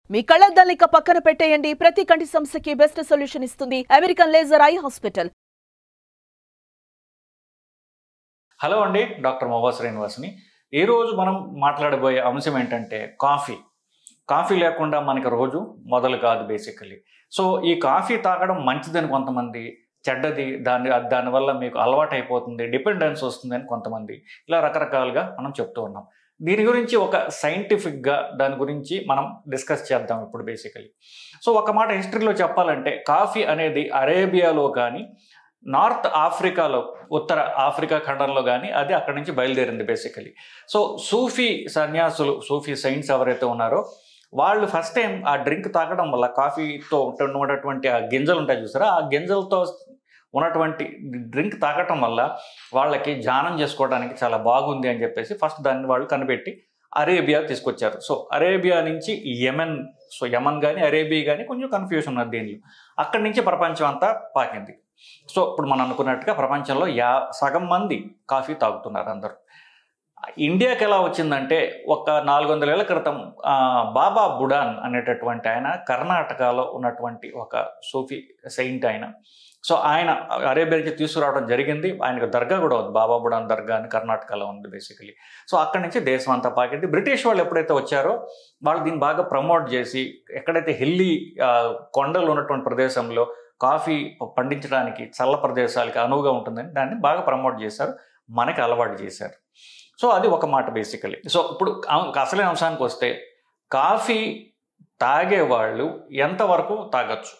మీ కళ్ళద్దాలు ఇక పక్కన పెట్టేయండి ప్రతి కంటి సమస్యకి బెస్ట్ సొల్యూషన్ ఇస్తుంది American laser eye hospital hello అండి డాక్టర్ మొహా శ్రీనివాస్ని ఈరోజు మనం మాట్లాడబోయే అంశం ఏంటంటే కాఫీ కాఫీ లేకుండా మనకి రోజు మొదలు కాదు బేసికలీ సో ఈ కాఫీ తాగడం మంచిదని కొంతమంది చెడ్డది దాని దానివల్ల మీకు అలవాటు అయిపోతుంది డిపెండెన్స్ వస్తుంది అని కొంతమంది ఇలా రకరకాలుగా మనం చెప్తూ ఉన్నాం దీని గురించి ఒక సైంటిఫిక్గా దాని గురించి మనం డిస్కస్ చేద్దాం ఇప్పుడు బేసికలీ సో ఒక మాట హిస్టరీలో చెప్పాలంటే కాఫీ అనేది అరేబియాలో కానీ నార్త్ ఆఫ్రికాలో ఉత్తర ఆఫ్రికా ఖండంలో కానీ అది అక్కడి నుంచి బయలుదేరింది బేసికలీ సో సూఫీ సన్యాసులు సూఫీ సైన్స్ ఎవరైతే ఉన్నారో వాళ్ళు ఫస్ట్ టైం ఆ డ్రింక్ తాగడం వల్ల కాఫీతో ఉన్నటువంటి ఆ గింజలు ఉంటాయి చూసారా ఆ గింజలతో ఉన్నటువంటి డ్రింక్ తాగటం వల్ల వాళ్ళకి ధ్యానం చేసుకోవడానికి చాలా బాగుంది అని చెప్పేసి ఫస్ట్ దాన్ని వాళ్ళు కనిపెట్టి అరేబియా తీసుకొచ్చారు సో అరేబియా నుంచి యమన్ సో యమన్ కానీ అరేబియా కానీ కొంచెం కన్ఫ్యూషన్ ఉన్నది దీనిలో అక్కడి నుంచి ప్రపంచం అంతా పాకింది సో ఇప్పుడు మనం అనుకున్నట్టుగా ప్రపంచంలో యా సగం మంది కాఫీ తాగుతున్నారు అందరూ ఇండియాకి ఎలా వచ్చిందంటే ఒక నాలుగు వందల ఏళ్ల క్రితం ఆ, బాబా బుడాన్ అనేటటువంటి ఆయన కర్ణాటకలో ఉన్నటువంటి ఒక సూఫీ సెయింట్ ఆయన సో ఆయన అరేబియా నుంచి తీసుకురావడం జరిగింది ఆయనకు దర్గా కూడా ఉంది బాబా బుడాన్ దర్గా అని కర్ణాటకలో ఉంది బేసికలీ సో అక్కడి నుంచి దేశం అంతా పాకింది బ్రిటిష్ వాళ్ళు ఎప్పుడైతే వచ్చారో వాళ్ళు దీన్ని బాగా ప్రమోట్ చేసి ఎక్కడైతే హిల్లీ ఆ, కొండలు ఉన్నటువంటి ప్రదేశంలో కాఫీ పండించడానికి చల్ల ప్రదేశాలకి అనువుగా ఉంటుందని దాన్ని బాగా ప్రమోట్ చేశారు మనకి అలవాటు చేశారు సో అది ఒక మాట బేసికలీ సో ఇప్పుడు అం- అసలైన అంశానికి వస్తే కాఫీ తాగేవాళ్ళు ఎంతవరకు తాగొచ్చు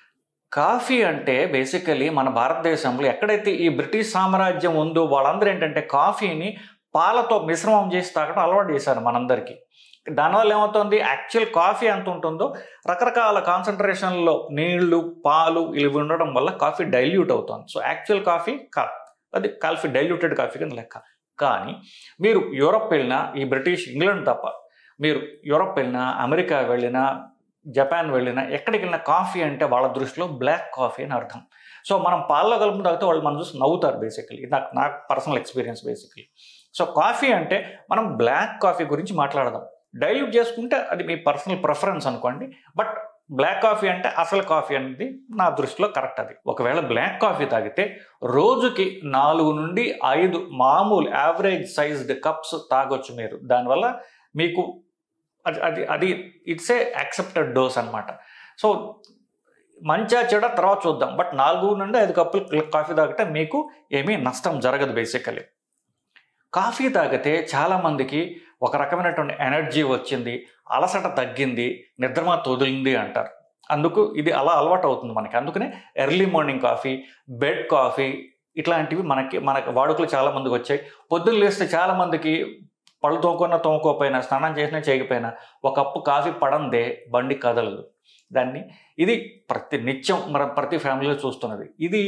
కాఫీ అంటే బేసికలీ మన భారతదేశంలో ఎక్కడైతే ఈ బ్రిటిష్ సామ్రాజ్యం ఉందో వాళ్ళందరూ ఏంటంటే కాఫీని పాలతో మిశ్రమం చేసి తాగడం అలవాటు చేశారు మనందరికీ దానివల్ల ఏమవుతుంది యాక్చువల్ కాఫీ ఎంత ఉంటుందో రకరకాల కాన్సన్ట్రేషన్లో నీళ్లు పాలు ఇవి ఉండడం వల్ల కాఫీ డైల్యూట్ అవుతుంది సో యాక్చువల్ కాఫీ కా అది కాఫీ డైల్యూటెడ్ కాఫీ కింద లెక్క కానీ మీరు యూరప్ వెళ్ళినా ఈ బ్రిటిష్ ఇంగ్లాండ్ తప్ప మీరు యూరప్ వెళ్ళినా అమెరికా వెళ్ళినా జపాన్ వెళ్ళినా ఎక్కడికి వెళ్ళినా కాఫీ అంటే వాళ్ళ దృష్టిలో బ్లాక్ కాఫీ అని అర్థం సో మనం పాలలో కలుపు తాగితే వాళ్ళు మనం చూసి నవ్వుతారు బేసికలీ నాకు నాకు personal experience basically so coffee అంటే మనం బ్లాక్ కాఫీ గురించి మాట్లాడదాం డైల్యూట్ చేసుకుంటే అది మీ పర్సనల్ ప్రిఫరెన్స్ అనుకోండి బట్ బ్లాక్ కాఫీ అంటే అసలు కాఫీ అనేది నా దృష్టిలో కరెక్ట్ అది ఒకవేళ బ్లాక్ కాఫీ తాగితే రోజుకి నాలుగు నుండి ఐదు మామూలు యావరేజ్ సైజ్డ్ కప్స్ తాగొచ్చు మీరు దానివల్ల మీకు అది అది అది ఇట్స్ ఏ యాక్సెప్టెడ్ డోస్ అనమాట సో మంచిగా చెడ తర్వాత చూద్దాం బట్ నాలుగు నుండి ఐదు కప్పులు కాఫీ తాగితే మీకు ఏమీ నష్టం జరగదు బేసికలీ కాఫీ తాగితే చాలామందికి ఒక రకమైనటువంటి ఎనర్జీ వచ్చింది అలసట తగ్గింది నిద్రమా తొదిలింది అంటారు అందుకు ఇది అలా అలవాటు అవుతుంది మనకి అందుకనే early morning coffee bed coffee ఇట్లాంటివి మనకి మనకి వాడుకలు చాలా మందికి వచ్చాయి పొద్దున్న లేస్తే చాలా మందికి పళ్ళు తోముకున్న తోముకోపోయినా స్నానం చేసినా చేయకపోయినా ఒక కప్పు కాఫీ పడందే బండి కదలదు దాన్ని ఇది ప్రతి నిత్యం మన ప్రతి ఫ్యామిలీలో చూస్తున్నది ఇది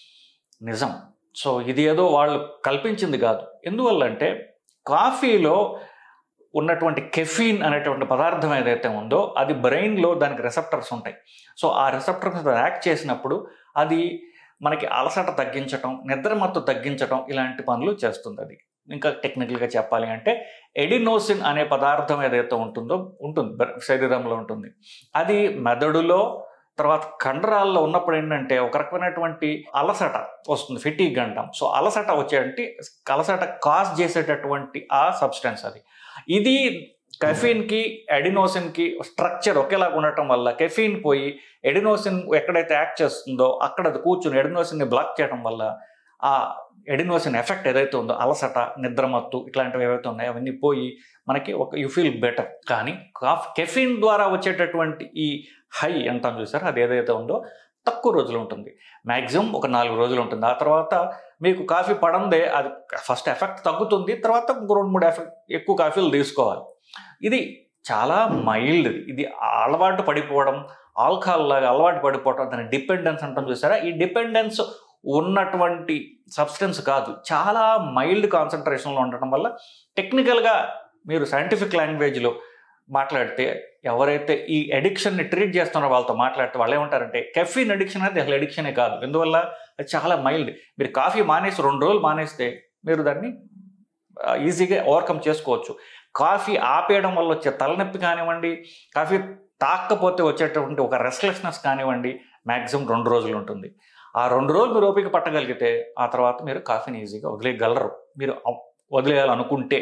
నిజం సో ఇది ఏదో వాళ్ళు కల్పించింది కాదు ఎందువల్ల అంటే కాఫీలో ఉన్నటువంటి కెఫీన్ అనేటువంటి పదార్థం ఏదైతే ఉందో అది బ్రెయిన్లో దానికి రెసెప్టర్స్ ఉంటాయి సో ఆ రెసెప్టర్స్ యాక్ట్ చేసినప్పుడు అది మనకి అలసట తగ్గించటం నిద్రమత్తు తగ్గించటం ఇలాంటి పనులు చేస్తుంది అది ఇంకా టెక్నికల్గా చెప్పాలి అంటే ఎడినోసిన్ అనే పదార్థం ఏదైతే ఉంటుందో ఉంటుంది బ్ర- శరీరంలో ఉంటుంది అది మెదడులో తర్వాత కండరాల్లో ఉన్నప్పుడు ఏంటంటే ఒక రకమైనటువంటి అలసట వస్తుంది ఫిటీగ్ అంటాం సో అలసట వచ్చేటి అలసట కాజ్ చేసేటటువంటి ఆ సబ్స్టెన్స్ అది ఇది కెఫీన్కి ఎడినోసిన్కి స్ట్రక్చర్ ఒకేలాగా ఉండటం వల్ల కెఫీన్ పోయి ఎడినోసిన్ ఎక్కడైతే యాక్ట్ చేస్తుందో అక్కడ అది కూర్చుని ఎడినోసిన్ని బ్లాక్ చేయడం వల్ల ఆ ఎడినోసిన్ ఎఫెక్ట్ ఏదైతే ఉందో అలసట నిద్రమత్తు ఇట్లాంటివి ఏవైతే ఉన్నాయో అవన్నీ పోయి మనకి ఒక యు ఫీల్ బెటర్ కానీ కాఫ్ కెఫీన్ ద్వారా వచ్చేటటువంటి ఈ హై అంటాం చూసారు అది ఏదైతే ఉందో తక్కువ రోజులు ఉంటుంది మ్యాక్సిమం ఒక నాలుగు రోజులు ఉంటుంది ఆ తర్వాత మీకు కాఫీ పడందే అది ఫస్ట్ ఎఫెక్ట్ తగ్గుతుంది తర్వాత ఇంకో రెండు మూడు ఎఫెక్ట్ ఎక్కువ కాఫీలు తీసుకోవాలి ఇది చాలా మైల్డ్ ఇది అలవాటు పడిపోవడం ఆల్కహాల్ లాగా అలవాటు పడిపోవడం దాని డిపెండెన్స్ అంటాం చూసారా ఈ డిపెండెన్స్ ఉన్నటువంటి సబ్స్టెన్స్ కాదు చాలా మైల్డ్ కాన్సన్ట్రేషన్లో ఉండటం వల్ల టెక్నికల్గా మీరు సైంటిఫిక్ లాంగ్వేజ్లో మాట్లాడితే ఎవరైతే ఈ అడిక్షన్ని ట్రీట్ చేస్తున్నారో వాళ్ళతో మాట్లాడితే వాళ్ళు ఏమంటారంటే కెఫీన్ అడిక్షన్ అనేది అసలు అడిక్షనే కాదు ఎందువల్ల అది చాలా మైల్డ్ మీరు కాఫీ మానేసి రెండు రోజులు మానేస్తే మీరు దాన్ని ఆ, ఈజీగా ఓవర్కమ్ చేసుకోవచ్చు కాఫీ ఆపేయడం వల్ల వచ్చే తలనొప్పి కానివ్వండి కాఫీ తాకపోతే వచ్చేటటువంటి ఒక రెస్ట్లెస్నెస్ కానివ్వండి మ్యాక్సిమం రెండు రోజులు ఉంటుంది ఆ రెండు రోజులు మీరు ఓపిక పట్టగలిగితే ఆ తర్వాత మీరు కాఫీని ఈజీగా వదిలేయగలరు మీరు అవ్- వదిలేయాలనుకుంటే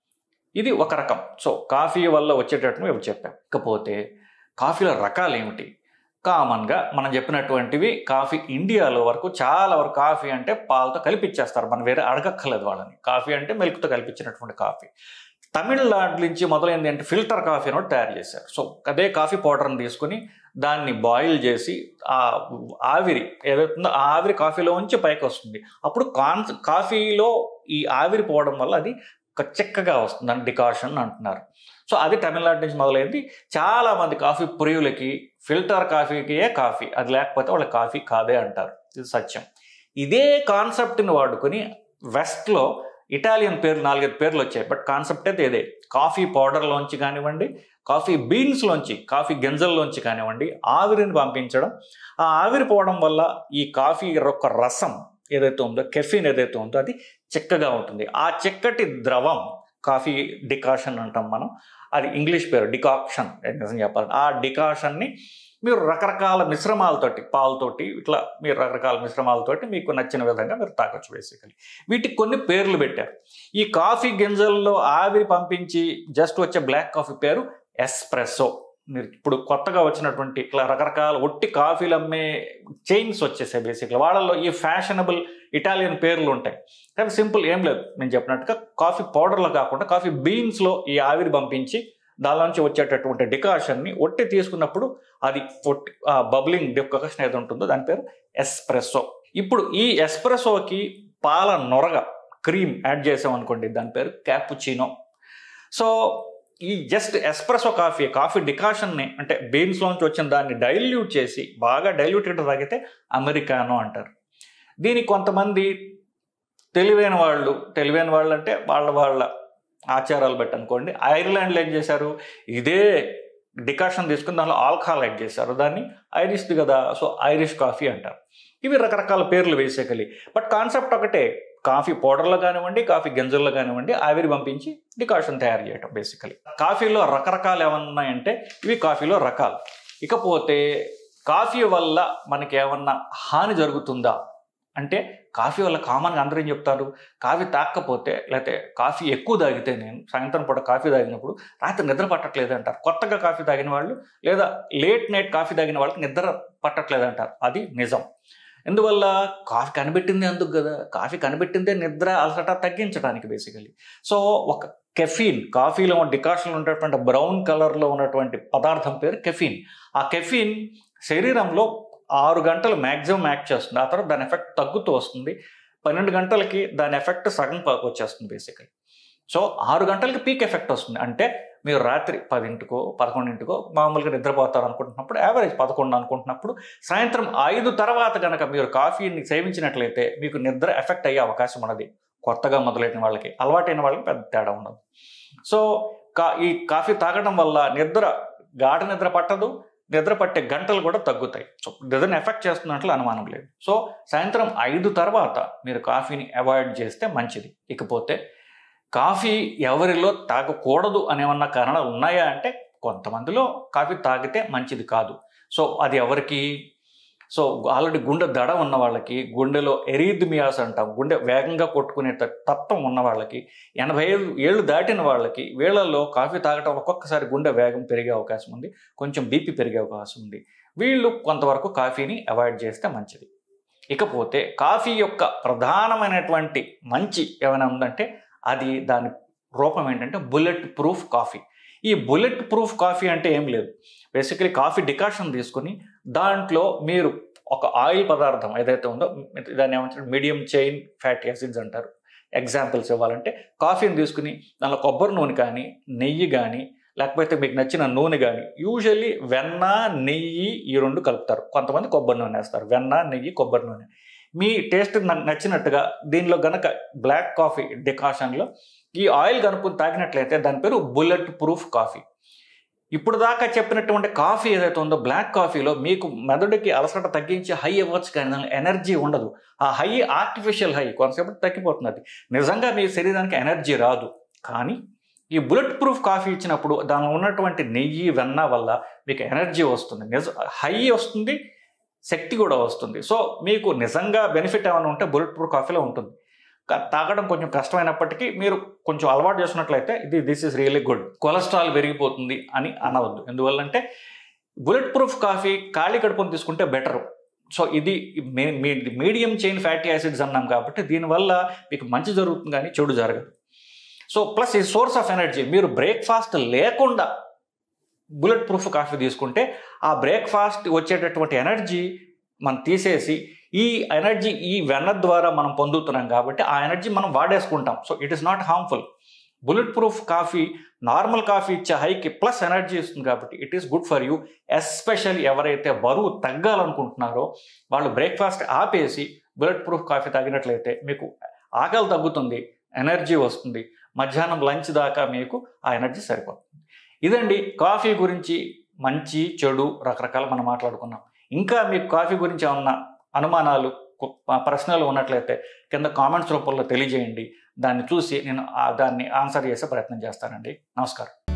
ఇది ఒక రకం సో కాఫీ వల్ల వచ్చేటట్టు మేము చెప్పాం ఇకపోతే కాఫీల రకాలు ఏమిటి కామన్గా మనం చెప్పినటువంటివి కాఫీ ఇండియాలో వరకు చాలా వరకు కాఫీ అంటే పాలతో కలిపిచ్చేస్తారు మనం వేరే అడగక్కర్లేదు వాళ్ళని కాఫీ అంటే మిల్క్తో కలిపించినటువంటి కాఫీ తమిళనాడు నుంచి మొదలైంది అంటే ఫిల్టర్ కాఫీ అని ఒకటి తయారు చేశారు సో అదే కాఫీ పౌడర్ని తీసుకుని దాన్ని బాయిల్ చేసి ఆ ఆవిరి ఏదైతుందో ఆ ఆవిరి కాఫీలో ఉంచి పైకి వస్తుంది అప్పుడు కాన్ కాఫీలో ఈ ఆవిరి పోవడం వల్ల అది ఒక చిక్కగా వస్తుంది అని డికాషన్ అంటున్నారు సో అది తమిళనాడు నుంచి మొదలైంది చాలా మంది కాఫీ ప్రియులకి ఫిల్టర్ కాఫీకియే కాఫీ అది లేకపోతే వాళ్ళ కాఫీ కాదే అంటారు ఇది సత్యం ఇదే కాన్సెప్ట్ని వాడుకొని వెస్ట్లో ఇటాలియన్ పేర్లు నాలుగైదు పేర్లు వచ్చాయి బట్ కాన్సెప్ట్ అయితే ఇదే కాఫీ పౌడర్లోంచి కానివ్వండి కాఫీ బీన్స్లోంచి కాఫీ గింజల్లోంచి కానివ్వండి ఆవిరిని పంపించడం ఆ ఆవిరి పోవడం వల్ల ఈ కాఫీ యొక్క రసం ఏదైతే ఉందో కెఫిన్ ఏదైతే ఉందో అది చిక్కగా ఉంటుంది ఆ చిక్కటి ద్రవం కాఫీ డికాషన్ అంటాం మనం అది ఇంగ్లీష్ పేరు డికాక్షన్ నిజం చెప్పాలి ఆ డికాషన్ని మీరు రకరకాల మిశ్రమాలతోటి పాలతోటి ఇట్లా మీరు రకరకాల మిశ్రమాలతోటి మీకు నచ్చిన విధంగా మీరు తాగొచ్చు బేసికలీ వీటికి కొన్ని పేర్లు పెట్టారు ఈ కాఫీ గింజల్లో ఆవిరి పంపించి జస్ట్ వచ్చే బ్లాక్ కాఫీ పేరు ఎస్ప్రెస్సో మీరు ఇప్పుడు కొత్తగా వచ్చినటువంటి ఇట్లా రకరకాల ఒట్టి కాఫీలు అమ్మే చైన్స్ వచ్చేసాయి బేసిక్గా వాళ్ళల్లో ఈ ఫ్యాషనబుల్ ఇటాలియన్ పేర్లు ఉంటాయి కానీ సింపుల్ ఏం లేదు నేను చెప్పినట్టుగా కాఫీ పౌడర్లో కాకుండా కాఫీ బీన్స్లో ఈ ఆవిరి పంపించి దానిలోంచి వచ్చేటటువంటి డికాషన్ని ఒట్టి తీసుకున్నప్పుడు అది ఒట్టి బబ్లింగ్ డికాషన్ ఏది ఉంటుందో దాని పేరు ఎస్ప్రెస్సో ఇప్పుడు ఈ ఎస్ప్రెస్సోకి పాల నొరగ క్రీమ్ యాడ్ చేసామనుకోండి దాని పేరు క్యాపుచినో సో ఈ జస్ట్ ఎస్ప్రెసో కాఫీ కాఫీ డికాషన్ని అంటే బీన్స్లోంచి వచ్చిన దాన్ని డైల్యూట్ చేసి బాగా డైల్యూటెడ్ తాగితే అమెరికానో అంటారు దీనికి కొంతమంది తెలివైన వాళ్ళు తెలివైన వాళ్ళు అంటే వాళ్ళ వాళ్ళ ఆచారాలు బట్టి అనుకోండి ఐర్లాండ్లో ఏం చేశారు ఇదే డికాషన్ తీసుకుని దానిలో ఆల్కహాల్ యాడ్ చేశారు దాన్ని ఐరిష్ది కదా సో ఐరిష్ కాఫీ అంటారు ఇవి రకరకాల పేర్లు వేసేకలి బట్ కాన్సెప్ట్ ఒకటే కాఫీ పౌడర్లో కానివ్వండి కాఫీ గింజల్లో కానివ్వండి ఆవిరి పంపించి డికాషన్ తయారు చేయటం బేసికలీ కాఫీలో రకరకాలు ఏమన్నా ఉన్నాయంటే ఇవి కాఫీలో రకాలు ఇకపోతే కాఫీ వల్ల మనకి ఏమన్నా హాని జరుగుతుందా అంటే కాఫీ వల్ల కామన్గా అందరూ ఏం చెప్తారు కాఫీ తాకపోతే లేకపోతే కాఫీ ఎక్కువ తాగితే నేను సాయంత్రం పూట కాఫీ తాగినప్పుడు రాత్రి నిద్ర పట్టట్లేదు అంటారు కొత్తగా కాఫీ తాగిన వాళ్ళు లేదా లేట్ నైట్ కాఫీ తాగిన వాళ్ళకి నిద్ర పట్టట్లేదు అంటారు అది నిజం ఎందువల్ల కాఫీ కనిపెట్టింది అందుకు కదా కాఫీ కనిపెట్టిందే నిద్ర అలసట తగ్గించడానికి బేసికలీ సో ఒక కెఫీన్ కాఫీలో డికాషన్లో ఉన్నటువంటి బ్రౌన్ కలర్లో ఉన్నటువంటి పదార్థం పేరు కెఫీన్ ఆ కెఫీన్ శరీరంలో ఆరు గంటలు మ్యాక్సిమం యాక్ట్ చేస్తుంది ఆ తర్వాత దాని ఎఫెక్ట్ తగ్గుతూ వస్తుంది పన్నెండు గంటలకి దాని ఎఫెక్ట్ సగం ప- వచ్చేస్తుంది బేసికలీ సో ఆరు గంటలకి పీక్ ఎఫెక్ట్ వస్తుంది అంటే మీరు రాత్రి పదింటికో పదకొండింటికో మామూలుగా నిద్రపోతారు అనుకుంటున్నప్పుడు యావరేజ్ పదకొండు అనుకుంటున్నప్పుడు సాయంత్రం ఐదు తర్వాత కనుక మీరు కాఫీని సేవించినట్లయితే మీకు నిద్ర ఎఫెక్ట్ అయ్యే అవకాశం ఉన్నది కొత్తగా మొదలైన వాళ్ళకి అలవాటైన వాళ్ళకి పెద్ద తేడా ఉండదు సో కా ఈ కాఫీ తాగడం వల్ల నిద్ర గాఢ నిద్ర పట్టదు నిద్ర పట్టే గంటలు కూడా తగ్గుతాయి సో నిద్రని ఎఫెక్ట్ చేస్తున్నట్లు అనుమానం లేదు సో సాయంత్రం ఐదు తర్వాత మీరు కాఫీని అవాయిడ్ చేస్తే మంచిది ఇకపోతే కాఫీ ఎవరిలో తాగకూడదు అనేమన్నా కారణాలు ఉన్నాయా అంటే కొంతమందిలో కాఫీ తాగితే మంచిది కాదు సో అది ఎవరికి సో ఆల్రెడీ గుండె దడ ఉన్న వాళ్ళకి గుండెలో ఎరీద్మియాస్ అంటాం గుండె వేగంగా కొట్టుకునే త- తత్వం ఉన్న వాళ్ళకి ఎనభై ఐదు ఏళ్ళు దాటిన వాళ్ళకి వీళ్ళల్లో కాఫీ తాగటం ఒక్కొక్కసారి గుండె వేగం పెరిగే అవకాశం ఉంది కొంచెం బీపీ పెరిగే అవకాశం ఉంది వీళ్ళు కొంతవరకు కాఫీని అవాయిడ్ చేస్తే మంచిది ఇకపోతే కాఫీ యొక్క ప్రధానమైనటువంటి మంచి ఏమైనా ఉందంటే అది దాని రూపం ఏంటంటే బుల్లెట్ ప్రూఫ్ కాఫీ ఈ బుల్లెట్ ప్రూఫ్ కాఫీ అంటే ఏం లేదు బేసికలీ కాఫీ డికాషన్ తీసుకుని దాంట్లో మీరు ఒక ఆయిల్ పదార్థం ఏదైతే ఉందో దాన్ని ఏమంటారు మీడియం చైన్ ఫ్యాటీ యాసిడ్స్ అంటారు ఎగ్జాంపుల్స్ ఇవ్వాలంటే కాఫీని తీసుకుని దానిలో కొబ్బరి నూనె కానీ నెయ్యి కానీ లేకపోతే మీకు నచ్చిన నూనె కానీ యూజువల్లీ వెన్న నెయ్యి ఈ రెండు కలుపుతారు కొంతమంది కొబ్బరి నూనె వేస్తారు వెన్న నెయ్యి కొబ్బరి నూనె మీ టేస్ట్ నచ్చినట్టుగా దీనిలో గనక బ్లాక్ కాఫీ డికాషన్లో ఈ ఆయిల్ కనుక్కుని తాగినట్లయితే దాని పేరు బుల్లెట్ ప్రూఫ్ కాఫీ ఇప్పుడు దాకా చెప్పినటువంటి కాఫీ ఏదైతే ఉందో బ్లాక్ కాఫీలో మీకు మెదడుకి అలసట తగ్గించి హై అవ్వచ్చు కానీ దానిలో ఎనర్జీ ఉండదు ఆ హై ఆర్టిఫిషియల్ హై కొంతసేపు తగ్గిపోతుంది అది నిజంగా మీ శరీరానికి ఎనర్జీ రాదు కానీ ఈ బుల్లెట్ ప్రూఫ్ కాఫీ ఇచ్చినప్పుడు దానిలో ఉన్నటువంటి నెయ్యి వెన్న వల్ల మీకు ఎనర్జీ వస్తుంది నిజ హై వస్తుంది శక్తి కూడా వస్తుంది సో మీకు నిజంగా బెనిఫిట్ ఏమైనా ఉంటే బుల్లెట్ ప్రూఫ్ కాఫీలో ఉంటుంది కా- తాగడం కొంచెం కష్టమైనప్పటికీ మీరు కొంచెం అలవాటు చేసుకున్నట్లయితే ఇది this is really good cholesterol పెరిగిపోతుంది అని అనవద్దు ఎందువల్లంటే బుల్లెట్ ప్రూఫ్ కాఫీ ఖాళీ కడుపుని తీసుకుంటే బెటర్ సో ఇది మీడియం చైన్ ఫ్యాటీ యాసిడ్స్ అన్నాం కాబట్టి దీనివల్ల మీకు మంచి జరుగుతుంది కానీ చెడు జరగదు సో ప్లస్ ఈ సోర్స్ ఆఫ్ ఎనర్జీ మీరు బ్రేక్ఫాస్ట్ లేకుండా బుల్లెట్ ప్రూఫ్ కాఫీ తీసుకుంటే ఆ బ్రేక్ఫాస్ట్ వచ్చేటటువంటి ఎనర్జీ మనం తీసేసి ఈ ఎనర్జీ ఈ వెన్న ద్వారా మనం పొందుతున్నాం కాబట్టి ఆ ఎనర్జీ మనం వాడేసుకుంటాం so it is not harmful bulletproof coffee normal coffee ఇచ్చే హైకి ప్లస్ ఎనర్జీ ఇస్తుంది కాబట్టి it is good for you especially ఎవరైతే బరువు తగ్గాలనుకుంటున్నారో వాళ్ళు బ్రేక్ఫాస్ట్ ఆపేసి బుల్లెట్ ప్రూఫ్ కాఫీ తాగినట్లయితే మీకు ఆకలి తగ్గుతుంది ఎనర్జీ వస్తుంది మధ్యాహ్నం లంచ్ దాకా మీకు ఆ ఎనర్జీ సరిపోతుంది ఇదండి కాఫీ గురించి మంచి చెడు రకరకాలు మనం మాట్లాడుకున్నాం ఇంకా మీకు కాఫీ గురించి ఏమన్నా అనుమానాలు కు- ప్రశ్నలు ఉన్నట్లయితే కింద కామెంట్స్ రూపంలో తెలియజేయండి దాన్ని చూసి నేను ఆ- దాన్ని ఆన్సర్ చేసే ప్రయత్నం చేస్తానండి నమస్కారం